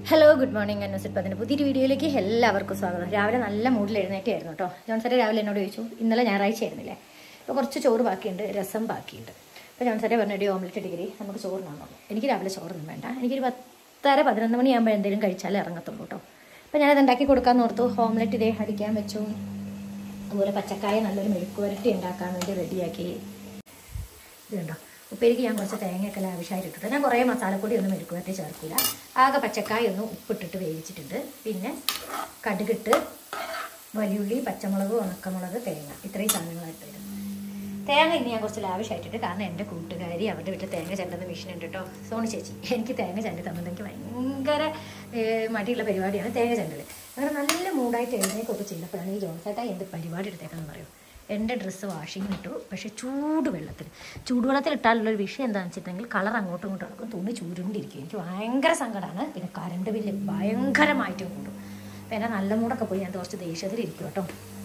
Hello good morning അന്നൂസിറ്റ് പതിൻ്റെ പുതിയൊരു വീഡിയോയിലേക്ക് എല്ലാവർക്കും സ്വാഗതം രാവിലെ നല്ല മൂഡിൽ എഴുന്നേറ്റായിരുന്നു കേട്ടോ ജോൺസറെ രാവിലെ എന്നോട് ചോദിച്ചു ഇന്നലെ ഞായറാഴ്ച ആയിരുന്നില്ലേ അപ്പോൾ കുറച്ച് ചോറ് ബാക്കിയുണ്ട് രസം ബാക്കിയുണ്ട് അപ്പോൾ ജോൺസറെ പറഞ്ഞ ഓംലെറ്റ് ഡിഗ്രി നമുക്ക് ചോറിനാണോ എനിക്ക് രാവിലെ ചോറൊന്നും വേണ്ട എനിക്കൊരു പത്തര പതിനൊന്ന് മണിയാകുമ്പോൾ എന്തെങ്കിലും കഴിച്ചാലേ ഇറങ്ങത്തുള്ളൂ കേട്ടോ അപ്പോൾ ഞാനത് ഉണ്ടാക്കി കൊടുക്കാമെന്ന് ഓർത്തു ഓംലെറ്റ് ഇതേ അടിക്കാൻ വെച്ചു അതുപോലെ പച്ചക്കായ നല്ലൊരു മെഴുക്ക് വരട്ടി ഉണ്ടാക്കാൻ വേണ്ടി റെഡിയാക്കി ഇത് കണ്ടോ ഉപ്പേരിക്ക് ഞാൻ കുറച്ച് തേങ്ങയൊക്കെ ലാവിഷായിട്ട് ഇട്ടിട്ട് ഞാൻ കുറേ മസാലപ്പൊടി ഒന്നും മെഴുക്കുവരട്ടി ചേർക്കില്ല ആകെ പച്ചക്കായ ഒന്ന് ഉപ്പിട്ടിട്ട് വേവിച്ചിട്ടുണ്ട് പിന്നെ കടുകിട്ട് വലിയുള്ളി പച്ചമുളക് ഉണക്കമുളക് തേങ്ങ ഇത്രയും സാധനങ്ങളായിട്ട് വരും തേങ്ങ ഇനി ഞാൻ കുറച്ച് ലാവിഷായിട്ടിട്ട് കാരണം എൻ്റെ കൂട്ടുകാരി അവരുടെ വീട്ടിൽ തേങ്ങ ചെണ്ടുന്ന മെഷീൻ ഉണ്ട് കേട്ടോ സോണി ചേച്ചി എനിക്ക് തേങ്ങ ചെണ്ടി തന്നത് എനിക്ക് ഭയങ്കര ഏഹ്, മടിയുള്ള പരിപാടിയാണ് തേങ്ങ ചെണ്ടൽ അങ്ങനെ നല്ല മൂഡായിട്ട് എഴുന്നേക്കൊക്കെ ചെയ്തപ്പോഴാണ് ഈ ജോൺസേട്ടാ എന്ത് പരിപാടി എടുത്തേക്കെന്ന് പറയും എൻ്റെ ഡ്രസ്സ് വാഷിംഗ് ഇട്ടു പക്ഷേ ചൂട് വെള്ളത്തിൽ ചൂടുവെള്ളത്തിൽ ഇട്ടാലുള്ളൊരു വിഷയം എന്താണെന്ന് വെച്ചിട്ടുണ്ടെങ്കിൽ കളർ അങ്ങോട്ടും ഇങ്ങോട്ടും നടക്കും തുണി ചൂരുണ്ടിരിക്കും എനിക്ക് ഭയങ്കര സങ്കടമാണ് പിന്നെ കറണ്ട് ബില്ല് ഭയങ്കരമായിട്ട് കൂടും അപ്പം എൻ്റെ നല്ല മൂടൊക്കെ പോയി ഞാൻ കുറച്ച് ദേഷ്യത്തിലിരിക്കും കേട്ടോ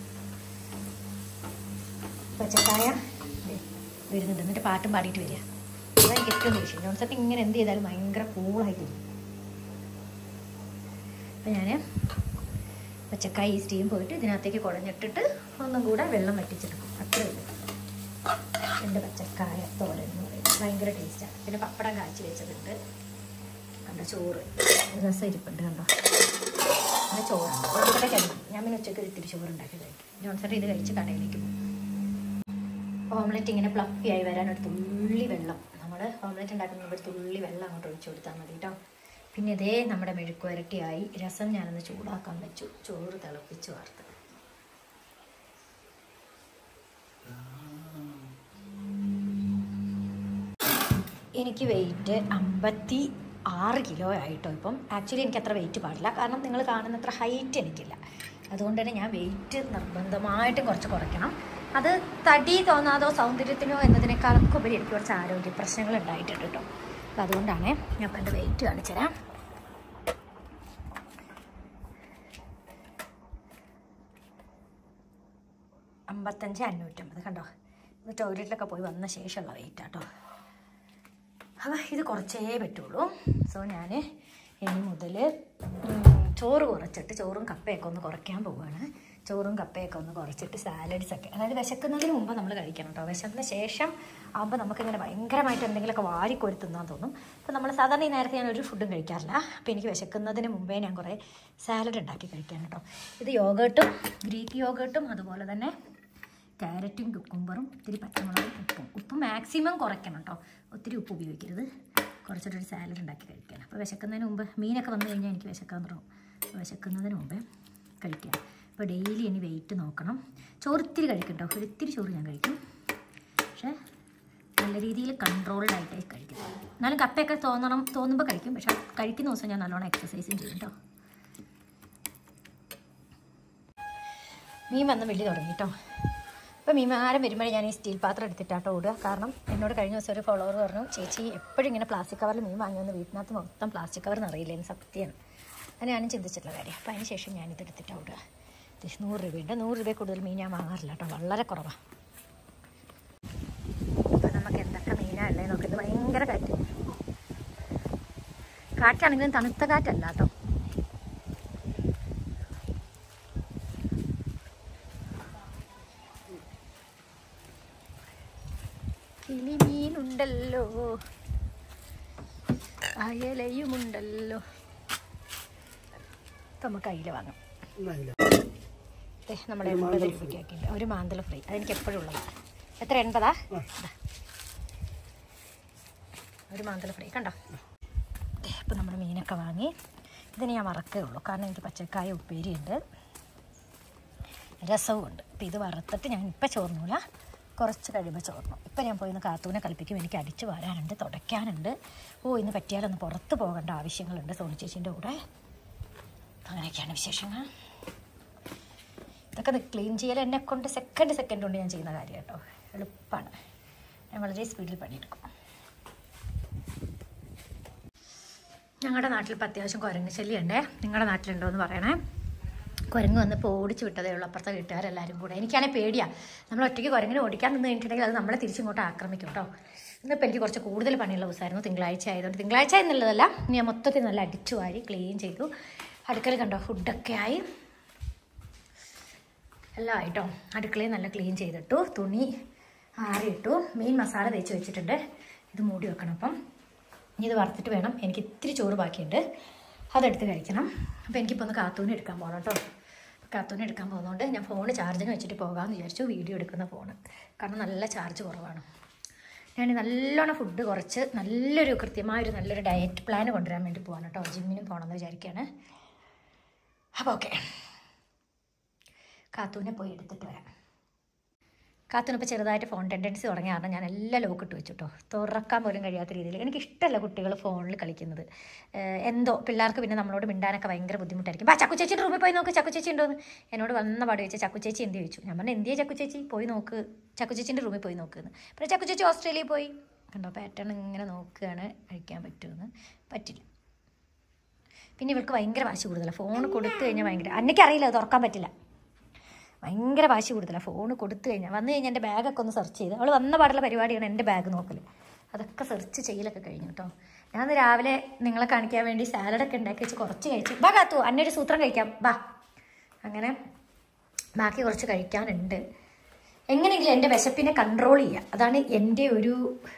പച്ചക്കായ ദേ വരുന്നുണ്ട് എന്നിട്ട് പാട്ടും പാടിയിട്ട് വരിക അതെനിക്ക് ഏറ്റവും ദേഷ്യം ജോൺസൊക്കെ ഇങ്ങനെ എന്ത് ചെയ്താലും ഭയങ്കര കൂളായിട്ടിരിക്കും അപ്പം ഞാൻ പച്ചക്കായ ഈ സ്റ്റീം പോയിട്ട് ഇതിനകത്തേക്ക് കുഴഞ്ഞിട്ടിട്ട് ഒന്നും കൂടെ വെള്ളം വറ്റിച്ചെടുക്കും അത്രേ ഉള്ളൂ എൻ്റെ പച്ചക്കായ തോരൻ എന്ന് പറയുന്നത് ഭയങ്കര ടേസ്റ്റാണ് പിന്നെ പപ്പടം കാച്ചി വെച്ചതുണ്ട് കണ്ടോ ചോറ് രസം ഇരിപ്പുണ്ട് കണ്ടോ പിന്നെ ചോറാണ് ഒരിക്കലും കഴിക്കും ഞാൻ പിന്നെ ഉച്ചയ്ക്ക് ഒരു ഇത്തിരി ചോറ് ഉണ്ടാക്കി കഴിക്കും ജോൺസൺ ഇത് കഴിച്ച് കടയിലേക്ക് പോകും ഓംലെറ്റ് ഇങ്ങനെ ഫ്ലഫി ആയി വരാൻ ഒരു തുള്ളി വെള്ളം നമ്മൾ ഓംലെറ്റ് ഉണ്ടാക്കുന്ന ഒരു തുള്ളി വെള്ളം അങ്ങോട്ട് ഒഴിച്ചു കൊടുത്താൽ മതി കേട്ടോ പിന്നെ ഇതേ നമ്മുടെ മെഴുക്ക് വരട്ടിയായി രസം ഞാനൊന്ന് ചൂടാക്കാൻ വെച്ചു ചോറ് തിളപ്പിച്ച് വാർത്ത് എനിക്ക് വെയിറ്റ് അമ്പത്തി ആറ് കിലോ ആയിട്ടോ ഇപ്പം ആക്ച്വലി എനിക്ക് അത്ര വെയിറ്റ് പാടില്ല കാരണം നിങ്ങൾ കാണുന്ന അത്ര ഹൈറ്റ് എനിക്കില്ല അതുകൊണ്ട് തന്നെ ഞാൻ വെയിറ്റ് നിർബന്ധമായിട്ടും കുറച്ച് കുറയ്ക്കണം അത് തടി തോന്നാതോ സൗന്ദര്യത്തിനോ എന്നതിനേക്കാളൊക്കെ ഉപരി എനിക്ക് കുറച്ച് ആരോഗ്യ പ്രശ്നങ്ങൾ ഉണ്ടായിട്ടുണ്ട് കേട്ടോ അപ്പം അതുകൊണ്ടാണ് ഞാൻ ഇപ്പം എൻ്റെ വെയിറ്റ് കാണിച്ചു തരാം അമ്പത്തഞ്ച് അഞ്ഞൂറ്റമ്പത് കണ്ടോ ഇത് ടോയ്ലറ്റിലൊക്കെ പോയി വന്ന ശേഷമുള്ള വെയിറ്റ് ആട്ടോ അപ്പോൾ ഇത് കുറച്ചേ പറ്റുള്ളൂ സോ ഞാൻ ഇനി മുതൽ ചോറ് കുറച്ചിട്ട് ചോറും കപ്പയൊക്കെ ഒന്ന് കുറയ്ക്കാൻ പോവുകയാണ് ചോറും കപ്പയൊക്കെ ഒന്ന് കുറച്ചിട്ട് സാലഡ്സ് ഒക്കെ അതായത് വിശക്കുന്നതിന് മുമ്പ് നമ്മൾ കഴിക്കണം കേട്ടോ വിശക്കുന്ന ശേഷം ആകുമ്പോൾ നമുക്കിങ്ങനെ ഭയങ്കരമായിട്ട് എന്തെങ്കിലുമൊക്കെ വാരിക്കോരി തിന്നാൻ തോന്നും അപ്പോൾ നമ്മൾ സാധാരണ ഈ നേരത്തെ ഞാൻ ഒരു ഫുഡും കഴിക്കാറില്ല അപ്പോൾ എനിക്ക് വിശക്കുന്നതിന് മുമ്പേ ഞാൻ കുറേ സാലഡ് ഉണ്ടാക്കി കഴിക്കാൻ കേട്ടോ ഇത് യോഗേട്ടും ഗ്രീക്ക് യോഗേട്ടും അതുപോലെ തന്നെ ക്യാരറ്റും കുക്കുംബറും ഇത്തിരി പച്ചമുളകും ഉപ്പും ഉപ്പ് മാക്സിമം കുറയ്ക്കണം കേട്ടോ ഒത്തിരി ഉപ്പ് ഉപയോഗിക്കരുത് കുറച്ചിട്ടൊരു സാലഡ് ഉണ്ടാക്കി കഴിക്കണം അപ്പോൾ വിശക്കുന്നതിന് മുമ്പ് മീനൊക്കെ വന്നു കഴിഞ്ഞാൽ എനിക്ക് വിശക്കാൻ തുടങ്ങും അപ്പോൾ വിശക്കുന്നതിന് മുമ്പേ കഴിക്കാം അപ്പോൾ ഡെയിലി ഇനി വെയിറ്റ് നോക്കണം ചോറ് ഇത്തിരി കഴിക്കും കേട്ടോ ഒരു ഇത്തിരി ചോറ് ഞാൻ കഴിക്കും പക്ഷേ നല്ല രീതിയിൽ കൺട്രോൾഡ് ആയിട്ടേ കഴിക്കും എന്നാലും കപ്പയൊക്കെ തോന്നണം തോന്നുമ്പോൾ കഴിക്കും പക്ഷേ കഴിക്കുന്ന ദിവസം ഞാൻ നല്ലോണം എക്സസൈസും ചെയ്യും കേട്ടോ മീൻ വന്ന് വെള്ളി തുടങ്ങി കേട്ടോ അപ്പോൾ മീൻമാരം വരുമ്പോഴേ ഞാൻ ഈ സ്റ്റീൽ പാത്രം എടുത്തിട്ടാട്ടോ ഓടുക കാരണം എന്നോട് കഴിഞ്ഞ ദിവസം ഒരു ഫോളോവർ പറഞ്ഞു ചേച്ചി എപ്പോഴും ഇങ്ങനെ പ്ലാസ്റ്റിക് കവറിൽ മീൻ വാങ്ങി വന്ന് വീട്ടിനകത്ത് മൊത്തം പ്ലാസ്റ്റിക് കവർ നിറയില്ലെന്ന് സത്യമാണ് അത് ഞാനും ചിന്തിച്ചിട്ടുള്ള കാര്യം അപ്പോൾ അതിന് ശേഷം ഞാനിത് എടുത്തിട്ട് ഓടുക ഇത് നൂറ് രൂപയുണ്ട് നൂറ് രൂപ കൂടുതൽ മീൻ ഞാൻ വാങ്ങാറില്ല കേട്ടോ വളരെ കുറവാണ് അപ്പോൾ നമുക്ക് എന്തൊക്കെ മീനാണ് ഉള്ളത് നോക്കുന്നത് ഭയങ്കര കാറ്റ് കാറ്റാണെങ്കിലും തണുത്ത കാറ്റല്ല കേട്ടോ കിളിമീനുണ്ടല്ലോ അയലയുമുണ്ടല്ലോ ഇപ്പം നമുക്ക് അയില വാങ്ങാം ദേ, നമ്മുടെ എൺപത് രൂപയ്ക്കാക്കിണ്ട് ഒരു മാന്തൽ ഫ്രൈ അതെനിക്ക് എപ്പോഴും ഉള്ളതാണ് എത്ര എൺപതാ ദാ. ഒരു മാന്തൽ ഫ്രൈ കണ്ടോ ഇപ്പം നമ്മുടെ മീനൊക്കെ വാങ്ങി ഇതിന് ഞാൻ വറക്കേ ഉള്ളൂ കാരണം എനിക്ക് പച്ചക്കായ ഉപ്പേരിയുണ്ട് രസവും ഉണ്ട് അപ്പം ഇത് വറുത്തിട്ട് ഞാൻ ഇപ്പം ചോർന്നൂല കുറച്ച് കഴിയുമ്പോൾ ചോർന്നു ഇപ്പം ഞാൻ പോയി ഒന്ന് കാത്തൂനെ കളിപ്പിക്കും എനിക്ക് അടിച്ച് വരാനുണ്ട് തുടയ്ക്കാനുണ്ട് ഓ ഇന്ന് പറ്റിയാലൊന്ന് പുറത്ത് പോകേണ്ട ആവശ്യങ്ങളുണ്ട് സോണി ചേച്ചീൻ്റെ കൂടെ അങ്ങനെയൊക്കെയാണ് വിശേഷങ്ങൾ ഇതൊക്കെ ക്ലീൻ ചെയ്യൽ എന്നെ കൊണ്ട് സെക്കൻഡ് സെക്കൻഡ് കൊണ്ട് ഞാൻ ചെയ്യുന്ന കാര്യം കേട്ടോ എളുപ്പമാണ് ഞാൻ വളരെ സ്പീഡിൽ പണിയെടുക്കും ഞങ്ങളുടെ നാട്ടിൽ ഇപ്പം അത്യാവശ്യം കുരങ്ങ് ശല്യമുണ്ടേ നിങ്ങളുടെ നാട്ടിലുണ്ടോ എന്ന് പറയണേ കുരങ്ങ് വന്നപ്പോൾ ഓടിച്ചു വിട്ടതേ ഉള്ളൂ അപ്പുറത്തെ വീട്ടുകാരെല്ലാവരും കൂടെ എനിക്കാണെങ്കിൽ പേടിയാണ് നമ്മൾ ഒറ്റയ്ക്ക് കുരങ്ങിനെ ഓടിക്കാൻ നിന്ന് കഴിഞ്ഞിട്ടുണ്ടെങ്കിൽ അത് നമ്മളെ തിരിച്ചിങ്ങോട്ട് ആക്രമിക്കും കേട്ടോ ഇന്നിപ്പോൾ എനിക്ക് കുറച്ച് കൂടുതൽ പണിയുള്ള ദിവസമായിരുന്നു തിങ്കളാഴ്ച ആയതുകൊണ്ട് തിങ്കളാഴ്ച എന്നുള്ളതല്ല ഞാൻ മൊത്തത്തിൽ നല്ല അടിച്ചു വാരി ക്ലീൻ ചെയ്തു അടുക്കള കണ്ടോ ഫുഡൊക്കെ ആയി എല്ലാം ആയിട്ടോ അടുക്കളയിൽ നല്ല ക്ലീൻ ചെയ്തിട്ടു തുണി ആറിയിട്ടു മീൻ മസാല തേച്ച് വെച്ചിട്ടുണ്ട് ഇത് മൂടി വെക്കണം അപ്പം ഇനി ഇത് വറുത്തിട്ട് വേണം എനിക്ക് ഇത്തിരി ചോറ് ബാക്കിയുണ്ട് അതെടുത്ത് കഴിക്കണം അപ്പോൾ എനിക്കിപ്പോൾ ഒന്ന് കാത്തൂന് എടുക്കാൻ പോകണം കേട്ടോ കാത്തൂന് എടുക്കാൻ പോകുന്നതുകൊണ്ട് ഞാൻ ഫോൺ ചാർജിന് വെച്ചിട്ട് പോകാമെന്ന് വിചാരിച്ചു വീഡിയോ എടുക്കുന്ന ഫോണ് കാരണം നല്ല ചാർജ് കുറവാണ് ഞാൻ നല്ലോണം ഫുഡ് കുറച്ച് നല്ലൊരു കൃത്യമായൊരു നല്ലൊരു ഡയറ്റ് പ്ലാൻ കൊണ്ടുവരാൻ വേണ്ടി പോകാൻ കേട്ടോ ജിമ്മിനും പോകണമെന്ന് വിചാരിക്കുകയാണ് അപ്പോൾ ഓക്കെ കാത്തൂനെ പോയി എടുത്തിട്ട് വരാം കാത്തൂനിപ്പോൾ ചെറുതായിട്ട് ഫോൺ ടെൻഡൻസി തുടങ്ങിയ കാരണം ഞാൻ എല്ലാം ലോക്ക് ഇട്ട് വെച്ചു കേട്ടോ തുറക്കാൻ പോലും കഴിയാത്ത രീതിയിൽ എനിക്ക് ഇഷ്ടമല്ല കുട്ടികൾ ഫോണിൽ കളിക്കുന്നത് ഏഹ് എന്തോ പിള്ളേർക്ക് പിന്നെ നമ്മളോട് മിണ്ടാനൊക്കെ ഭയങ്കര ബുദ്ധിമുട്ടായിരിക്കും ബാ ചക്കു ചേച്ചിയുടെ റൂമിൽ പോയി നോക്ക് ചക്കു ചേച്ചി ഉണ്ടോന്ന് എന്നോട് വന്ന പാട് ചോദിച്ചാൽ ചക്കു ചേച്ചി എന്ത് ചോദിച്ചു ഞാൻ പറഞ്ഞു എന്തിയാ ചക്കു ചേച്ചി പോയി നോക്ക് ചക്കു ചേച്ചിൻ്റെ റൂമിൽ പോയി നോക്കുന്ന് പിന്നെ ചക്കു ചേച്ചി ഓസ്ട്രേലിയയിൽ പോയി കണ്ടോ പാറ്റേൺ ഇങ്ങനെ നോക്കുകയാണ് കഴിക്കാൻ പറ്റുമെന്ന് പറ്റില്ല പിന്നെ ഇവൾക്ക് ഭയങ്കര വാശി കൂടുതലാണ് ഫോൺ കൊടുത്തു കഴിഞ്ഞാൽ ഭയങ്കര അന്നയ്ക്കറിയില്ല അത് തുറക്കാൻ പറ്റില്ല ഭയങ്കര വാശി കൂടുതലാണ് ഫോൺ കൊടുത്തു കഴിഞ്ഞാൽ വന്നു കഴിഞ്ഞാൽ എൻ്റെ ബാഗൊക്കെ ഒന്ന് സെർച്ച് ചെയ്ത് അവൾ വന്ന പാടുള്ള പരിപാടിയാണ് എൻ്റെ ബാഗ് നോക്കൽ അതൊക്കെ സെർച്ച് ചെയ്യലൊക്കെ കഴിഞ്ഞു കേട്ടോ ഞാൻ ഇന്ന് രാവിലെ നിങ്ങളെ കാണിക്കാൻ വേണ്ടി സാലഡൊക്കെ ഉണ്ടാക്കി വെച്ച് കുറച്ച് കഴിച്ചു ബാ കാത്തു അന്നൊരു സൂത്രം കഴിക്കാം ബാ അങ്ങനെ ബാക്കി കുറച്ച് കഴിക്കാനുണ്ട് എങ്ങനെയെങ്കിലും എൻ്റെ വിശപ്പിനെ കൺട്രോൾ ചെയ്യുക അതാണ് എൻ്റെ ഒരു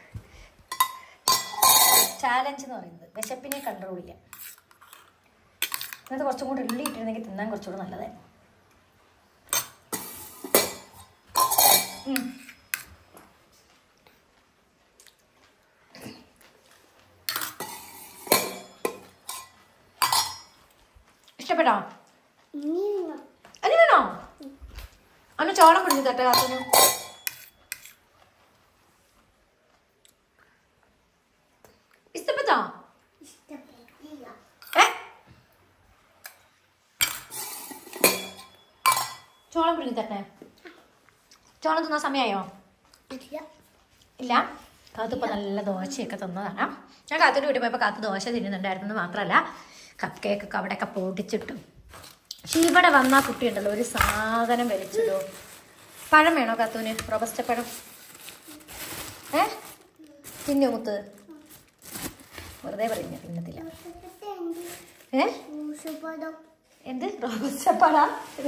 ചാലഞ്ച് എന്ന് പറയുന്നത് വിശപ്പിനെ കൺട്രോൾ ചെയ്യുക ഇന്നത്തെ കുറച്ചും കൂടി ഉള്ളി ഇട്ടിരുന്നെങ്കിൽ തിന്നാൻ കുറച്ചുകൂടെ നല്ലതായിരുന്നു ഉം. ഇഷ്ടപ്പെട്ടോ അനി വേണോ അന്ന് ചോളം പിടിച്ചു തട്ടെ കാത്തുന് ഇഷ്ടപ്പെട്ടോ ഏ ചോളം പിടിച്ചു തട്ടെ ചോളം തിന്നാൻ സമയമായോ ഇല്ല കാത്തിപ്പോൾ നല്ല ദോശയൊക്കെ തന്നതാണ് ഞാൻ കാത്തിൻ്റെ വീട്ടിൽ പോയപ്പോൾ കാത്ത് ദോശ തിന്നുന്നുണ്ടായിരുന്നു മാത്രമല്ല കപ്പ് കേക്കൊക്കെ അവിടെയൊക്കെ പൊടിച്ചിട്ടും പക്ഷെ ഇവിടെ വന്ന കുട്ടി ഉണ്ടല്ലോ ഒരു സാധനം വലിച്ചതോ പഴം വേണോ കാത്തൂന് റോബസ്റ്റ പഴം ഏ തിന്നോ മുത്ത് വെറുതെ പറയുന്ന തിന്നത്തില്ല ഏ എന്ത് റോബസ്റ്റ പഴ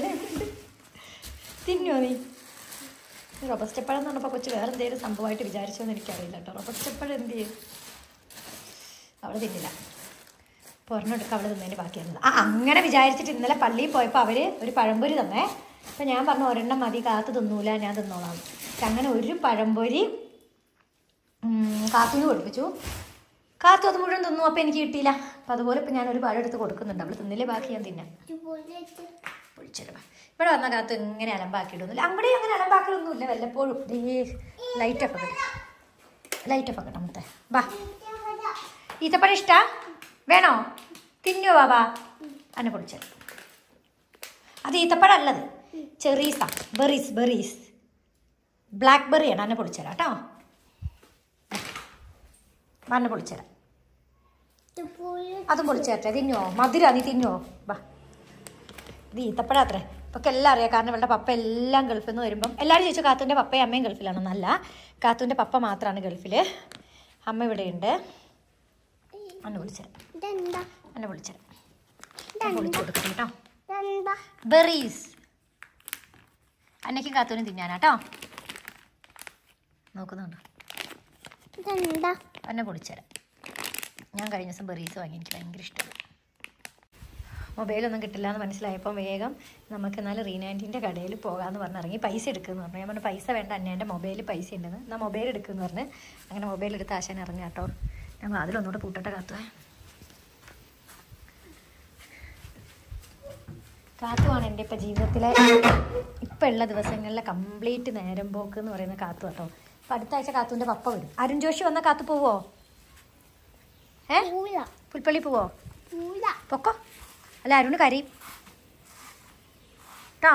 തിന്നോ നീ റോബസ്റ്റപ്പഴം എന്ന് പറഞ്ഞപ്പോൾ കൊച്ചു വേറെ എന്തെങ്കിലും സംഭവമായിട്ട് വിചാരിച്ചോന്ന് എനിക്കറിയില്ല കേട്ടോ റോബസ്റ്റപ്പഴം എന്ത് ചെയ്യും അവള് തിന്നില്ല പൊറന്നെടുക്കുക അവള് തിന്നതിൻ്റെ ബാക്കിയായിരുന്നു ആ അങ്ങനെ വിചാരിച്ചിട്ട് ഇന്നലെ പള്ളിയിൽ പോയപ്പോൾ അവർ ഒരു പഴംപൊരി തന്നേ അപ്പം ഞാൻ പറഞ്ഞു ഒരെണ്ണം മതി കാത്തു തിന്നൂല ഞാൻ തിന്നോളാം പക്ഷെ അങ്ങനെ ഒരു പഴംപൊരി ഉം, കാത്തുന് കൊടുപ്പിച്ചു കാത്തു അത് മുഴുവൻ തിന്നു അപ്പം എനിക്ക് കിട്ടിയില്ല അപ്പം അതുപോലെ ഇപ്പം ഞാൻ ഒരു പഴം എടുത്ത് കൊടുക്കുന്നുണ്ട് അവൾ തിന്നില്ലേ ബാക്കി ഞാൻ തിന്നാം പൊളിച്ചിടുക ഇവിടെ വന്ന കാത്ത് ഇങ്ങനെ അലമ്പാക്കിയിട്ടൊന്നുമില്ല അവിടെ അങ്ങനെ അലമ്പാക്കലൊന്നുമില്ല വല്ലപ്പോഴും ഈ ലൈറ്റൊക്കെ കിട്ടും ലൈറ്റൊക്കെ കിട്ടും മുത്തേ ബാ ഈത്തപ്പഴം ഇഷ്ടാ വേണോ തിന്നോ ബാബാ അന്നെ പൊളിച്ചത് അത് ഈത്തപ്പഴം അല്ലത് ചെറീസാ ബെറീസ് ബെറീസ് ബ്ലാക്ക് ബെറിയാണ് അന്നെ പൊളിച്ചരാ കേട്ടോ അന്നെ പൊളിച്ചരാ അതും പൊളിച്ചേരട്ടെ തിന്നോ മധുര നീ തിന്നോ ബാ ഇത് ഈത്തപ്പഴം അത്രേ ഇപ്പൊക്കെ എല്ലാം അറിയാം കാരണം ഇവളുടെ പപ്പ എല്ലാം ഗൾഫിൽ നിന്ന് വരുമ്പം എല്ലാവരും ചോദിച്ചു കാത്തുൻ്റെ പപ്പയും അമ്മയും ഗൾഫിലാണെന്നല്ല കാത്തുൻ്റെ പപ്പ മാത്രമാണ് ഗൾഫിൽ അമ്മ ഇവിടെയുണ്ട് അന്നെ വിളിച്ചത് എന്നെ വിളിച്ചത് വിളിച്ചു കൊടുക്കട്ടെ കേട്ടോ ബെറീസ് അന്നയ്ക്കും കാത്തൂനും തിന്നാനാട്ടോ നോക്കുന്നുണ്ടോ എന്നെ പൊളിച്ചരാം ഞാൻ കഴിഞ്ഞ ദിവസം ബെറീസ് വാങ്ങി എനിക്ക് ഭയങ്കര ഇഷ്ടമായി മൊബൈലൊന്നും കിട്ടില്ല എന്ന് മനസ്സിലായപ്പോൾ വേഗം നമുക്ക് എന്നാൽ റീനാൻറ്റിൻ്റെ കടയിൽ പോകാമെന്ന് പറഞ്ഞ് ഇറങ്ങി പൈസ എടുക്കുമെന്ന് പറഞ്ഞു ഞാൻ പറഞ്ഞു പൈസ വേണ്ട അന്നെ എൻ്റെ മൊബൈലിൽ പൈസ ഉണ്ടെന്ന് എന്നാൽ മൊബൈൽ എടുക്കുമെന്ന് പറഞ്ഞ് അങ്ങനെ മൊബൈൽ എടുത്ത് ആശാൻ ഇറങ്ങി കേട്ടോ ഞാൻ അതിലൊന്നുകൂടെ പൂട്ടട്ടെ കാത്തുവേ കാത്തുവാണ് എൻ്റെ ഇപ്പം ജീവിതത്തിലെ ഇപ്പം ഉള്ള ദിവസങ്ങളിലെ കംപ്ലീറ്റ് നേരം പോക്ക് എന്ന് പറയുന്ന കാത്തു കേട്ടോ അപ്പം അടുത്ത ആഴ്ച കാത്തുവിൻ്റെ പപ്പ വരും അരുൺ ജോഷി വന്നാൽ കാത്തു പോവോ ഏ പുൽപ്പള്ളി പോവോ പൊക്കോ അല്ല അരുണ് കരയും കേട്ടോ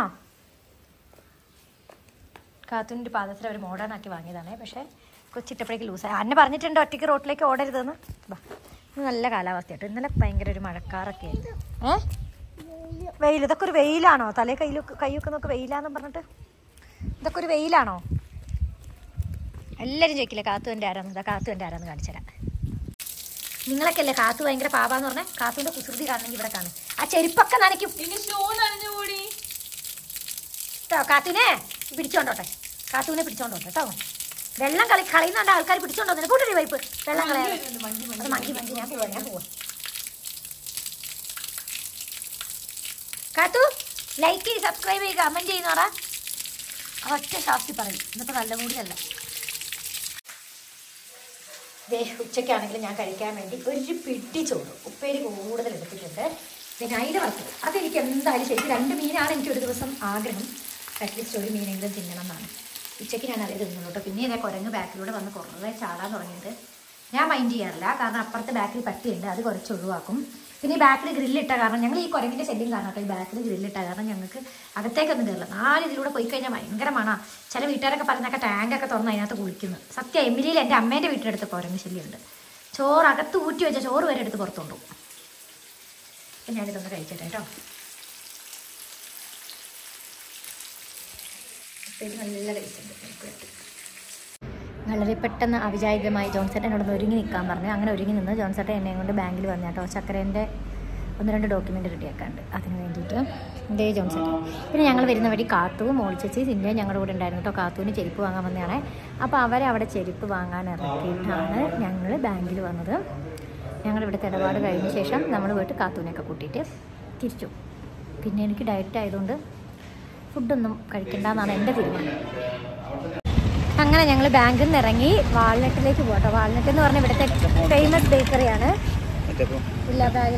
കാത്തുവിൻ്റെ പാദസരം അവർ മോഡേൺ ആക്കി വാങ്ങിയതാണേ പക്ഷേ കൊച്ചിട്ടപ്പോഴേക്ക് ലൂസായി അന്നെ പറഞ്ഞിട്ടുണ്ട് ഒറ്റയ്ക്ക് റോട്ടിലേക്ക് ഓടരുതെന്ന് ബാ ഇന്ന് നല്ല കാലാവസ്ഥ കേട്ടോ ഇന്നലെ ഭയങ്കര ഒരു മഴക്കാറൊക്കെ ആയിരുന്നു ഏ വെയിൽ ഇതൊക്കെ ഒരു വെയിലാണോ തലേ കയ്യിലൊക്കെ കൈയൊക്കെ നോക്ക് വെയിലാന്ന് പറഞ്ഞിട്ട് ഇതൊക്കെ ഒരു വെയിലാണോ എല്ലാവരും ചോദിക്കില്ല കാത്തുവിൻ്റെ ആരാന്ന് ഇതാ കാത്തുവിൻ്റെ ആരാന്ന് കാണിച്ചുതരാം നിങ്ങളൊക്കെ അല്ലേ കാത്തു ഭയങ്കര പാപാന്ന് പറഞ്ഞാൽ കാത്തുവിൻ്റെ കുസൃതി കാണണമെങ്കിൽ ഇവിടെ കാണും ആ ചെരുപ്പൊക്കെ നനയ്ക്കും പിന്നെ ഷോ നനഞ്ഞു കൂടി കേട്ടോ കാത്തുവിനെ പിടിച്ചോണ്ടോട്ടെ കാത്തുവിനെ പിടിച്ചോണ്ടോട്ടെ കേട്ടോ വെള്ളം കളി കളയുന്നുണ്ട് ആൾക്കാർ പിടിച്ചോണ്ടോ കൂട്ടൊരു പൈപ്പ് വെള്ളം കളയാതെ അത് മങ്കി മങ്കി ഞാൻ പോവാ ഞാൻ പോവാ കാത്തു ലൈക്ക് ചെയ്ത് സബ്സ്ക്രൈബ് ചെയ്യുക കമന്റ് ചെയ്യുന്നോടാ ഒറ്റ ശാസ്തി പറയും ഇന്നിപ്പോ നല്ല കൂടിയല്ല ദേ ഉച്ചയ്ക്കാണെങ്കിൽ ഞാൻ കഴിക്കാൻ വേണ്ടി ഒരു പിടി ചോറ് ഉപ്പേരി കൂടുതൽ എടുത്തിട്ടുണ്ട് പിന്നെ അതിൻ്റെ വറുത്തത് അതെനിക്ക് എന്തായാലും ശരിക്കും രണ്ട് മീനാണ് എനിക്ക് ഒരു ദിവസം ആഗ്രഹം അറ്റ്ലീസ്റ്റ് ഒരു മീനെങ്കിലും തിന്നണം എന്നാണ് ഉച്ചയ്ക്ക് ഞാൻ അതേ തിന്നു കേട്ടോ പിന്നെ ഇതേ കുരങ്ങ് ബാക്കിലൂടെ വന്ന് കുറേ ചാടാൻ തുടങ്ങിയത് ഞാൻ മൈൻഡ് ചെയ്യാറില്ല കാരണം അപ്പുറത്തെ ബാക്കിൽ പട്ടിയുണ്ട് അത് കുറച്ച് ഒഴിവാക്കും പിന്നെ ഈ ബാക്കിൽ ഗ്രില്ലിട്ട കാരണം ഞങ്ങൾ ഈ കുരങ്ങിൻ്റെ ശല്യം കാരണം കേട്ടോ ഈ ബാക്കിൽ ഗ്രില്ലിട്ട കാരണം ഞങ്ങൾക്ക് അകത്തേക്കൊന്നും കയറില്ല നാല് ഇതിലൂടെ പോയി കഴിഞ്ഞാൽ ഭയങ്കര മണ ചില വീട്ടുകാരൊക്കെ പറഞ്ഞൊക്കെ ടാങ്കൊക്കെ തുറന്ന് അതിനകത്ത് കുളിക്കുന്നു സത്യം എമിലിയിൽ എൻ്റെ അമ്മേൻ്റെ വീട്ടിനടുത്ത് കുരങ്ങ് ശല്യമുണ്ട് ചോറ് അകത്ത് ഊറ്റി വെച്ച ചോറ് വരെ എടുത്ത് പുറത്തുകൊണ്ടു അപ്പം ഞാനിതൊന്ന് കഴിക്കട്ടെ കേട്ടോ ഇത് നല്ല ടേസ്റ്റ് ഉണ്ട് ഉപ്പിലിട്ട്. വളരെ പെട്ടെന്ന് അവിചാരിതമായി ജോൺസേട്ടൻ എന്നോട് ഒന്ന് ഒരുങ്ങി നിൽക്കാൻ പറഞ്ഞു അങ്ങനെ ഒരുങ്ങി നിന്ന് ജോൺസേട്ടൻ എന്നെ കൊണ്ട് ബാങ്കിൽ വന്നു കേട്ടോ ചക്കരേൻ്റെ ഒന്ന് രണ്ട് ഡോക്യുമെൻ്റ് റെഡിയാക്കാണ്ട് അതിന് വേണ്ടിയിട്ട് ഇതേ ജോൺസേട്ടൻ പിന്നെ ഞങ്ങൾ വരുന്ന വഴി കാത്തു മോളിച്ചേച്ചി സിൻ്റെ ഞങ്ങളുടെ കൂടെ ഉണ്ടായിരുന്നു കേട്ടോ കാത്തുവിന് ചെരുപ്പ് വാങ്ങാൻ വന്നതാണ് അപ്പോൾ അവരെ അവിടെ ചെരുപ്പ് വാങ്ങാൻ ഇറക്കിയിട്ടാണ് ഞങ്ങൾ ബാങ്കിൽ വന്നത് ഞങ്ങൾ ഇവിടുത്തെ ഇടപാട് കഴിഞ്ഞ ശേഷം നമ്മൾ പോയിട്ട് കാത്തുവിനെയൊക്കെ കൂട്ടിയിട്ട് തിരിച്ചു പിന്നെ എനിക്ക് ഡയറ്റ് ആയതുകൊണ്ട് ഫുഡൊന്നും കഴിക്കണ്ടെന്നാണ് എൻ്റെ തീരുമാനം അങ്ങനെ ഞങ്ങൾ ബാങ്കിൽ നിന്ന് ഇറങ്ങി വാൾനട്ടിലേക്ക് പോകട്ടോ വാൾനട്ട് എന്ന് പറഞ്ഞാൽ ഇവിടുത്തെ ഫേമസ് ബേക്കറിയാണ് ഇല്ല ബാഗിൽ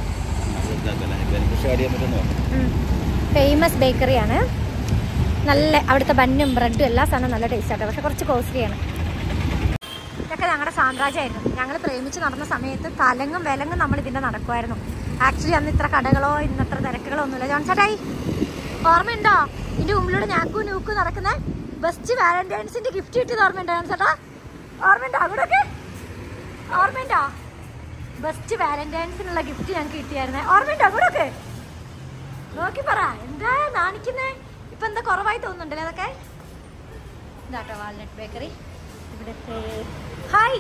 ഫേമസ് ബേക്കറിയാണ് നല്ല അവിടുത്തെ ബന്നും ബ്രെഡും എല്ലാ സാധനവും നല്ല ടേസ്റ്റ് ആട്ടോ പക്ഷെ കുറച്ച് കോസ്റ്റ്ലിയാണ് ഇതൊക്കെ ഞങ്ങളുടെ സാമ്രാജ്യമായിരുന്നു ഞങ്ങൾ പ്രേമിച്ച് നടന്ന സമയത്ത് തലങ്ങും വിലങ്ങും നമ്മൾ ഇതിൻ്റെ നടക്കുമായിരുന്നു ആക്ച്വലി അന്ന് ഇത്ര കടകളോ ഇന്നത്ര തിരക്കുകളോ ഒന്നുമില്ല ജോൺസേട്ടായി ഓർമ്മയുണ്ടോ ഇതിന്റെ മുമ്പിലൂടെ ഞാക്കു നൂക്കു നടക്കുന്ന ബെസ്റ്റ് വാലന്റൈൻസിന്റെ ഗിഫ്റ്റ് കിട്ടിയത് ഓർമ്മയുണ്ടോ ജോൺസേട്ടാ ഓർമ്മയുണ്ടോ അവിടെയൊക്കെ ഓർമ്മയുണ്ടോ ബെസ്റ്റ് വാലന്റൈൻസിനുള്ള ഗിഫ്റ്റ് ഞങ്ങൾക്ക് കിട്ടിയായിരുന്നേ ഓർമ്മയുണ്ടോ അവിടെയൊക്കെ നോക്കി പറ എന്താ നാണിക്കുന്നേ ഇപ്പൊ എന്താ കുറവായി തോന്നുന്നുണ്ടല്ലേ അതൊക്കെ ഇതാട്ടോ വാൾനട്ട് ബേക്കറി ഇവിടുത്തെ ഹായ്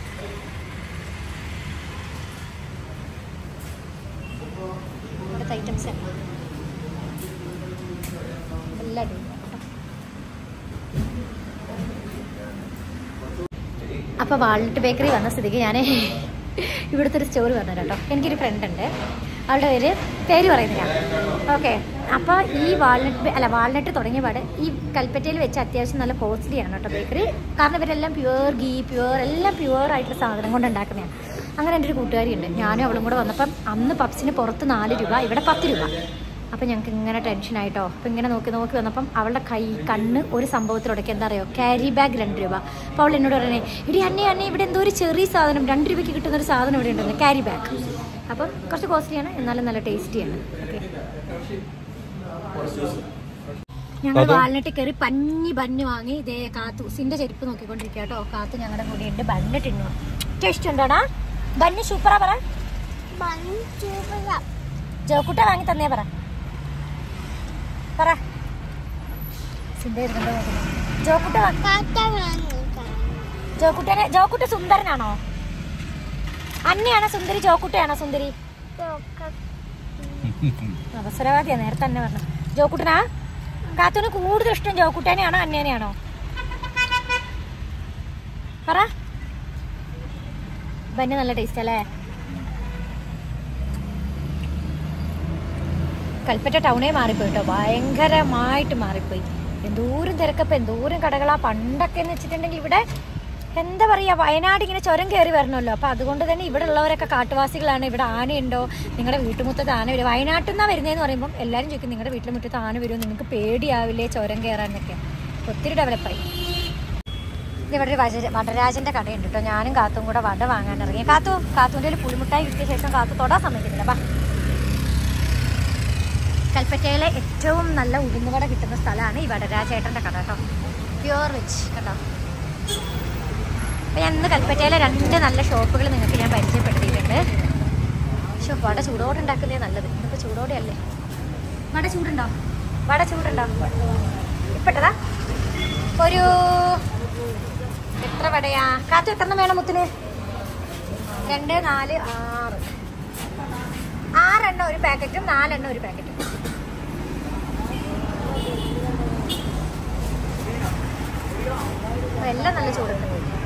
ഇവിടുത്തെ ഐറ്റംസ് എല്ലാം അടിപൊളിയാണ് കേട്ടോ. അപ്പോൾ വാൾനട്ട് ബേക്കറി വന്ന സ്ഥിതിക്ക് ഞാൻ ഇവിടുത്തെ ഒരു സ്റ്റോറി പറഞ്ഞു കേട്ടോ എനിക്കൊരു ഫ്രണ്ട് ഉണ്ട് അവളുടെ പേര് പേര് പറയുന്നില്ല ഓക്കെ അപ്പോൾ ഈ വാൾനട്ട് അല്ല വാൾനട്ട് തുടങ്ങിയ പാട് ഈ കൽപ്പറ്റയിൽ വെച്ച് അത്യാവശ്യം നല്ല കോസ്റ്റ്ലിയാണ് കേട്ടോ ബേക്കറി കാരണം ഇവരെല്ലാം പ്യുവർ ഗീ പ്യുവർ എല്ലാം പ്യുവർ ആയിട്ടുള്ള സാധനം കൊണ്ട് ഉണ്ടാക്കുന്നതാണ് അങ്ങനെ എൻ്റെ ഒരു കൂട്ടുകാരിയുണ്ട് ഞാനും അവളും കൂടെ വന്നപ്പം അന്ന് പപ്സിന് പുറത്ത് നാല് രൂപ ഇവിടെ പത്ത് രൂപ അപ്പം ഞങ്ങൾക്ക് ഇങ്ങനെ ടെൻഷനായിട്ടോ അപ്പം ഇങ്ങനെ നോക്കി നോക്കി വന്നപ്പം അവളുടെ കൈ കണ്ണ് ഒരു സംഭവത്തിലൊടക്കി എന്താ അറിയോ ക്യാരി ബാഗ് രണ്ട് രൂപ അപ്പോൾ അവൾ എന്നോട് പറഞ്ഞേ ഇടി അന്നെ അന്നെ ഇവിടെ എന്തോ ഒരു ചെറിയ സാധനം രണ്ട് രൂപയ്ക്ക് കിട്ടുന്ന ഒരു സാധനം ഇവിടെ ഉണ്ടെന്ന് ക്യാരി ബാഗ് അപ്പം കുറച്ച് കോസ്റ്റ്ലിയാണ് എന്നാലും നല്ല ടേസ്റ്റിയാണ് ഓക്കെ ഞങ്ങൾ വാൽനട്ട് കയറി പഞ്ഞി ബന്ന് വാങ്ങി ഇതേ കാത്തു സിന്റെ ചെരുപ്പ് നോക്കിക്കൊണ്ടിരിക്കുക കേട്ടോ കാത്തു ഞങ്ങളുടെ കൂടെ ഉണ്ട് ബണ്ണ് ടിന്നു ടേസ്റ്റ് ഉണ്ടോടാ ബന്ന് സൂപ്പറാ പറ ജോക്കുട്ട വാങ്ങി തന്നേ പറ പറ സിന്റെ ഇരുന്നുണ്ടോ നോക്കുന്നു. ജോക്കുട്ട വാ- ജോക്കുട്ടനെ ജോക്കുട്ട സുന്ദരനാണോ അന്നയാണോ സുന്ദരി ജോക്കുട്ടയാണോ സുന്ദരി അവസരവാദിയാ നേരത്തെ തന്നെ പറഞ്ഞു ജോക്കുട്ടനാ കാത്തുന് കൂടുതൽ ഇഷ്ടം ജോക്കുട്ടനെയാണോ അന്നേനെയാണോ പറ ബന്ന് നല്ല ടേസ്റ്റ് അല്ലേ കൽപ്പറ്റ ടൗണേ മാറിപ്പോയി കേട്ടോ ഭയങ്കരമായിട്ട് മാറിപ്പോയി എന്തോരം തിരക്കപ്പം എന്തോരം കടകളാ പണ്ടൊക്കെ എന്ന് വെച്ചിട്ടുണ്ടെങ്കിൽ ഇവിടെ എന്താ പറയുക വയനാട് ഇങ്ങനെ ചുരം കയറി വരണമല്ലോ അപ്പം അതുകൊണ്ട് തന്നെ ഇവിടെ ഉള്ളവരൊക്കെ കാട്ടുവാസികളാണ് ഇവിടെ ആനയുണ്ടോ നിങ്ങളുടെ വീട്ടുമുറ്റത്ത് ആന വരും വയനാട്ടിൽ നിന്നാണ് വരുന്നതെന്ന് പറയുമ്പോൾ എല്ലാവരും ചോദിക്കും നിങ്ങളുടെ വീട്ടിലെ മുറ്റത്ത് ആന വരുമോ നിങ്ങൾക്ക് പേടിയാവില്ലേ ചുരം കയറാനൊക്കെ ഒത്തിരി ഡെവലപ്പായി ഇത് ഇവിടെ ഒരു വജ- വടരാജന്റെ കടയുണ്ട് കേട്ടോ ഞാനും കാത്തും കൂടെ വട വാങ്ങാൻ ഇറങ്ങി കാത്തു കാത്തുവിൻ്റെ ഒരു പുളിമുട്ടായി കിട്ടിയ ശേഷം കാത്തു തൊടാൻ സമ്മതിക്കുന്നില്ല ബാ കൽപ്പറ്റയിലെ ഏറ്റവും നല്ല ഉഴുന്നുവട കിട്ടുന്ന സ്ഥലമാണ് ഈ വടരാജേട്ടൻ്റെ കട കേട്ടോ പ്യുവർ വെജ് കേട്ടോ അപ്പോൾ ഞാൻ ഇന്ന് കൽപ്പറ്റയിലെ രണ്ട് നല്ല ഷോപ്പുകൾ നിങ്ങൾക്ക് ഞാൻ പരിചയപ്പെടുത്തിയിട്ടുണ്ട് പക്ഷെ വട ചൂടോടെ ഉണ്ടാക്കുന്നേ നല്ലത് ഇന്നിപ്പോൾ ചൂടോടെ അല്ലേ വട ചൂടുണ്ടോ വട ചൂടുണ്ടോ ഇപ്പട്ടതാ ഒരു എത്ര വടയാ കാത്തു എത്ര വേണം മുത്തിന് രണ്ട് നാല് ആറ് ആറെണ്ണം ഒരു പാക്കറ്റും നാലെണ്ണം ഒരു പാക്കറ്റും അപ്പൊ എല്ലാം നല്ല ചൂടുണ്ട്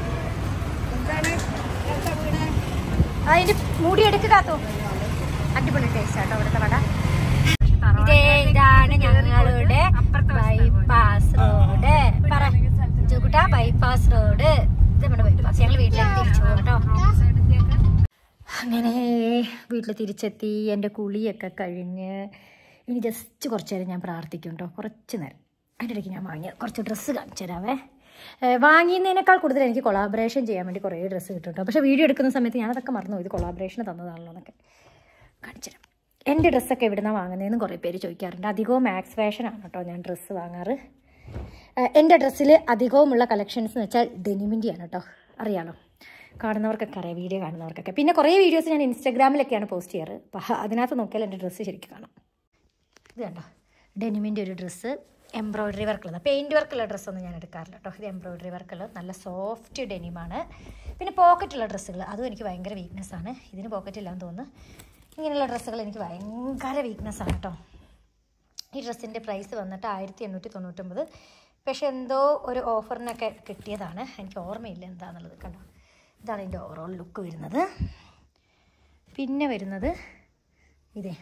അതിന്റെ മൂടി എടുക്ക് കാത്തു അടിപൊളി ടേസ്റ്റ് ആട്ടോ അവിടുത്തെ വട ഇതേ ഇതാണ് ഞങ്ങളുടെ ബൈപ്പാസ് റോഡ് പറ ജുകുട്ട ബൈപ്പാസ് റോഡ് ഇത് നമ്മുടെ ബൈപ്പാസ് ഞങ്ങൾ വീട്ടിലേക്ക് തിരിച്ചു പോകും കേട്ടോ അങ്ങനെ വീട്ടിൽ തിരിച്ചെത്തി എൻ്റെ കുളിയൊക്കെ കഴിഞ്ഞ് ഇനി ജസ്റ്റ് കുറച്ച് നേരം ഞാൻ പ്രാർത്ഥിക്കും കേട്ടോ കുറച്ച് നേരം അതിൻ്റെ ഇടയ്ക്ക് ഞാൻ വാങ്ങിയ കുറച്ച് ഡ്രസ്സ് കാണിച്ചു തരാവേ ഏഹ് വാങ്ങിയതിനേക്കാൾ കൂടുതൽ എനിക്ക് കൊളാബറേഷൻ ചെയ്യാൻ വേണ്ടി കുറേ ഡ്രസ്സ് കിട്ടും കേട്ടോ പക്ഷേ വീഡിയോ എടുക്കുന്ന സമയത്ത് ഞാനതൊക്കെ മറന്നു പോയി. ഇത് കൊളാബറേഷന് തന്നതാണല്ലോ എന്നൊക്കെ കാണിച്ചു തരാം എൻ്റെ ഡ്രസ്സൊക്കെ എവിടുന്നാണ് വാങ്ങുന്നതെന്ന് കുറേ പേര് ചോദിക്കാറുണ്ട് അധികവും മാക്സ് ഫാഷനാണ് കേട്ടോ ഞാൻ ഡ്രസ്സ് വാങ്ങാറ് ഏഹ് എൻ്റെ ഡ്രസ്സിൽ അധികവുമുള്ള കളക്ഷൻസ് എന്ന് വെച്ചാൽ ഡെനിമിൻ്റെയാണ് കേട്ടോ അറിയാലോ കാണുന്നവർക്കൊക്കെ അറിയാം വീഡിയോ കാണുന്നവർക്കൊക്കെ പിന്നെ കുറേ വീഡിയോസ് ഞാൻ ഇൻസ്റ്റാഗ്രാമിലൊക്കെയാണ് പോസ്റ്റ് ചെയ്യാറ് അപ്പോൾ അതിനകത്ത് നോക്കിയാൽ എൻ്റെ ഡ്രസ്സ് ശരിക്കും കാണാം ഇത് കണ്ടോ ഡെനിമിൻ്റെ ഒരു ഡ്രസ്സ് എംബ്രോയ്ഡറി വർക്കുള്ളത് പെയിൻറ് വർക്കുള്ള ഡ്രസ്സൊന്നും ഞാൻ എടുക്കാറില്ല കേട്ടോ ഇത് എംബ്രോയ്ഡറി വർക്കുള്ള നല്ല സോഫ്റ്റ് ഡെനിമാണ് പിന്നെ പോക്കറ്റുള്ള ഡ്രസ്സുകൾ അതും എനിക്ക് ഭയങ്കര വീക്ക്നെസ് ആണ് ഇതിന് പോക്കറ്റ് ഇല്ലാന്ന് തോന്നുന്നു ഇങ്ങനെയുള്ള ഡ്രസ്സുകൾ എനിക്ക് ഭയങ്കര വീക്ക്നെസ് ആണ് കേട്ടോ ഈ ഡ്രസ്സിൻ്റെ പ്രൈസ് വന്നിട്ട് ആയിരത്തി എണ്ണൂറ്റി തൊണ്ണൂറ്റൊമ്പത് പക്ഷെ എന്തോ ഒരു ഓഫറിനൊക്കെ കിട്ടിയതാണ് എനിക്ക് ഓർമ്മയില്ല എന്താണെന്നുള്ളത് കണ്ടോ ഇതാണ് ഇതിൻ്റെ ഓവറോൾ ലുക്ക് വരുന്നത് പിന്നെ വരുന്നത് ഇതേ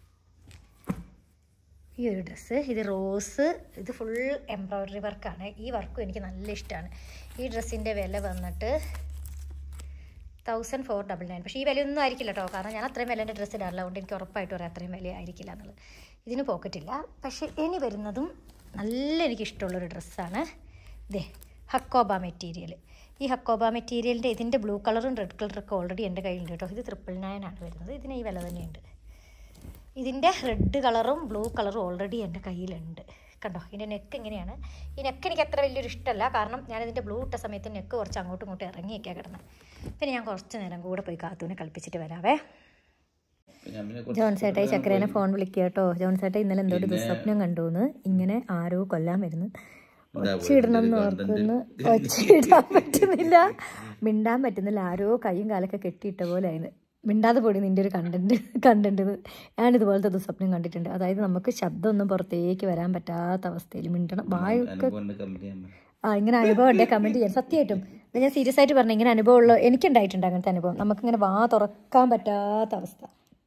ഈ ഒരു ഡ്രസ്സ് ഇത് റോസ് ഇത് ഫുൾ എംബ്രോയ്ഡറി വർക്കാണ് ഈ വർക്കും എനിക്ക് നല്ല ഇഷ്ടമാണ് ഈ ഡ്രസ്സിൻ്റെ വില വന്നിട്ട് തൗസൻഡ് ഫോർ ഡബിൾ നയൻ പക്ഷേ ഈ വിലയൊന്നും ആയിരിക്കില്ല കേട്ടോ കാരണം ഞാൻ അത്രയും വിലേൻ്റെ ഡ്രസ്സ് ഇടാറില്ല അതുകൊണ്ട് എനിക്ക് ഉറപ്പായിട്ട് പറയാം അത്രയും വില ആയിരിക്കില്ല എന്നുള്ളത് ഇതിന് പോക്കറ്റ് ഇല്ല പക്ഷേ ഇനി വരുന്നതും നല്ല എനിക്ക് ഇഷ്ടമുള്ളൊരു ഡ്രസ്സാണ് ഇതേ ഹക്കോബ മെറ്റീരിയൽ ഈ ഹക്കോബ മെറ്റീരിയലിൻ്റെ ഇതിൻ്റെ ബ്ലൂ കളറും റെഡ് കളറൊക്കെ ഓൾറെഡി എൻ്റെ കയ്യിലുണ്ട് കേട്ടോ ഇത് ട്രിപ്പിൾ നയൻ ആണ് വരുന്നത് ഇതിന് ഈ വില തന്നെയുണ്ട് ഇതിൻ്റെ റെഡ് കളറും ബ്ലൂ കളറും ഓൾറെഡി എൻ്റെ കയ്യിലുണ്ട് കണ്ടോ ഇതിൻ്റെ നെക്ക് ഇങ്ങനെയാണ് ഈ നെക്ക് എനിക്ക് അത്ര വലിയൊരു ഇഷ്ടമല്ല കാരണം ഞാനിതിൻ്റെ ബ്ലൂ ഇട്ട സമയത്ത് നെക്ക് കുറച്ച് അങ്ങോട്ടും ഇങ്ങോട്ടും ഇറങ്ങിയൊക്കെയാണ് കിടന്നത് പിന്നെ ഞാൻ കുറച്ച് നേരം കൂടെ പോയി കാത്തൂനെ കളിപ്പിച്ചിട്ട് വരാവേ ജോൺ ചേട്ടായി ചക്കരേനെ ഫോൺ വിളിക്കുക കേട്ടോ ജോൺ ചേട്ടാ ഇന്നലെ എന്തോ ഒരു ദുസ്വപ്നം കണ്ടുന്ന് ഇങ്ങനെ ആരോ കൊല്ലാൻ വരുന്നു ഒച്ചയിടണം എന്ന് ഓർക്കുന്നു ഒച്ചയിടാൻ പറ്റുന്നില്ല മിണ്ടാൻ പറ്റുന്നില്ല ആരോ കൈയും കാലൊക്കെ കെട്ടിയിട്ട പോലെ ആയിരുന്നു മിണ്ടാതെ പോടി നിന്റെ ഒരു കണ്ടന്റ് കണ്ടന്റ് ഞാൻ ഇതുപോലത്തെ ദുസ്വപ്നം കണ്ടിട്ടുണ്ട് അതായത് നമുക്ക് ശബ്ദമൊന്നും പുറത്തേക്ക് വരാൻ പറ്റാത്ത അവസ്ഥയിൽ മിണ്ടണം വായൊക്കെ ആ ഇങ്ങനെ അനുഭവം ഉണ്ടെ കമൻറ്റ് ചെയ്യാൻ സത്യമായിട്ടും ഇത് ഞാൻ സീരിയസ് ആയിട്ട് പറഞ്ഞു ഇങ്ങനെ അനുഭവം ഉള്ള എനിക്കുണ്ടായിട്ടുണ്ട് അങ്ങനത്തെ അനുഭവം നമുക്കിങ്ങനെ വാ തുറക്കാൻ പറ്റാത്ത അവസ്ഥ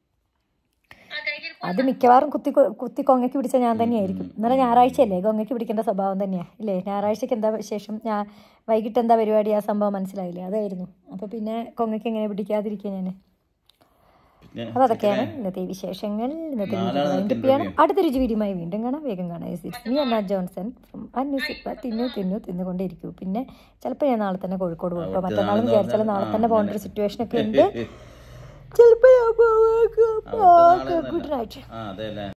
അത് മിക്കവാറും കുത്തി കൊ- കുത്തി കൊങ്ങയ്ക്ക് പിടിച്ച ഞാൻ തന്നെയായിരിക്കും ഇന്നലെ ഞായറാഴ്ചയല്ലേ കൊങ്ങയ്ക്ക് പിടിക്കേണ്ട സ്വഭാവം തന്നെയാണ് ഇല്ലേ ഞായറാഴ്ചയ്ക്ക് എന്താ ശേഷം ഞാൻ വൈകിട്ട് എന്താ പരിപാടി ആ സംഭവം മനസ്സിലായില്ലേ അതായിരുന്നു അപ്പോൾ പിന്നെ കൊങ്ങയ്ക്ക് എങ്ങനെ പിടിക്കാതിരിക്കുക ഞാൻ അപ്പോൾ അതൊക്കെയാണ് ഇന്നത്തെ ഈ വിശേഷങ്ങൾ ഇന്നത്തെ വീഡിയോ വൈൻഡപ്പ് ചെയ്യണം അടുത്തൊരു വീഡിയോയുമായി വീണ്ടും കാണാം വേഗം കാണാം it's me Anna Johnson from അന്യൂസ് ഇപ്പം തിന്നു തിന്നു തിന്നുകൊണ്ടേയിരിക്കും പിന്നെ ചിലപ്പോൾ ഞാൻ നാളെ തന്നെ കോഴിക്കോട് പോകും കേട്ടോ മറ്റന്നാളും വിചാരിച്ചാൽ നാളെ തന്നെ പോകേണ്ട ഒരു സിറ്റുവേഷൻ ഒക്കെ ഉണ്ട് ചിലപ്പോൾ ഞാൻ പോകാം ഗുഡ് നൈറ്റ് ആ അതെ അല്ലേ